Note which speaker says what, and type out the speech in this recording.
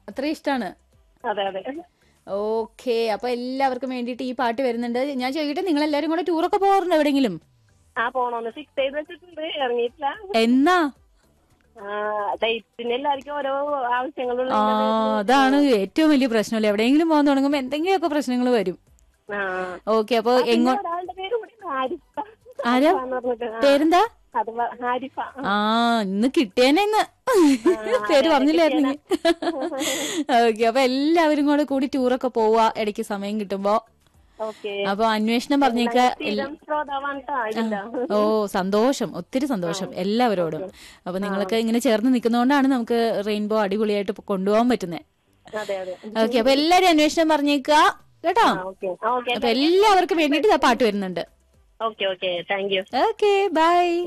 Speaker 1: അത്രയും ഇഷ്ടമാണ്
Speaker 2: അതെ അതെ
Speaker 1: ഓക്കെ അപ്പൊ എല്ലാവർക്കും വേണ്ടിയിട്ട് ഈ പാട്ട് വരുന്നുണ്ട് ഞാൻ ചോദിക്കട്ടെ നിങ്ങൾ എല്ലാരും കൂടെ ടൂറൊക്കെ പോകാറുണ്ടോ എവിടെയെങ്കിലും
Speaker 2: ആ പോണോന്ന് ഫിക്സ് ചെയ്ത് വെച്ചിട്ടുണ്ട് ഇറങ്ങിയിട്ടില്ല
Speaker 1: എന്നാ
Speaker 2: ഡേറ്റിന് എല്ലാവർക്കും ഓരോ ആവശ്യങ്ങളുള്ള
Speaker 1: ആ അതാണ് ഏറ്റവും വലിയ പ്രശ്നമല്ലേ എവിടെയെങ്കിലും പോകാൻ തുടങ്ങുമ്പോ എന്തെങ്കിലുമൊക്കെ പ്രശ്നങ്ങൾ വരും
Speaker 2: ആ
Speaker 1: ഓക്കെ അപ്പൊ എങ്ങോ
Speaker 2: ഒരാളുടെ പേര് കൂടി ആരിഫ
Speaker 1: ആരാ?
Speaker 2: എന്ന് പറഞ്ഞിട്ട് ആ,
Speaker 1: പേരെന്താ
Speaker 2: അത് പ- ആരിഫ
Speaker 1: ആ ഇന്ന് കിട്ടിയേനെ ഇന്ന് പേര് പറഞ്ഞില്ലായിരുന്നു ഓക്കെ അപ്പൊ എല്ലാവരും കൂടെ കൂടി ടൂറൊക്കെ പോവാ ഇടയ്ക്ക് സമയം കിട്ടുമ്പോ
Speaker 2: ഓക്കെ
Speaker 1: അപ്പൊ അന്വേഷണം പറഞ്ഞേക്ക
Speaker 2: സ്ഥിരം ശ്രോതാവാണ് ട്ടോ, ഇതിന്റെ.
Speaker 1: ഓ സന്തോഷം ഒത്തിരി സന്തോഷം എല്ലാവരോടും അപ്പൊ നിങ്ങളൊക്കെ ഇങ്ങനെ ചേർന്ന് നിൽക്കുന്നതുകൊണ്ടാണ് നമുക്ക് റെയിൻബോ അടിപൊളിയായിട്ട് കൊണ്ടുപോകാൻ പറ്റുന്നത്
Speaker 2: അതെ അതെ
Speaker 1: ഓക്കെ അപ്പൊ എല്ലാരും അന്വേഷണം പറഞ്ഞേക്കുക കേട്ടോ
Speaker 2: ഓക്കെ ഓക്കെ
Speaker 1: അപ്പൊ എല്ലാവർക്കും വേണ്ടിയിട്ട് ആ പാട്ട് വരുന്നുണ്ട്
Speaker 2: okay okay thank you
Speaker 1: okay by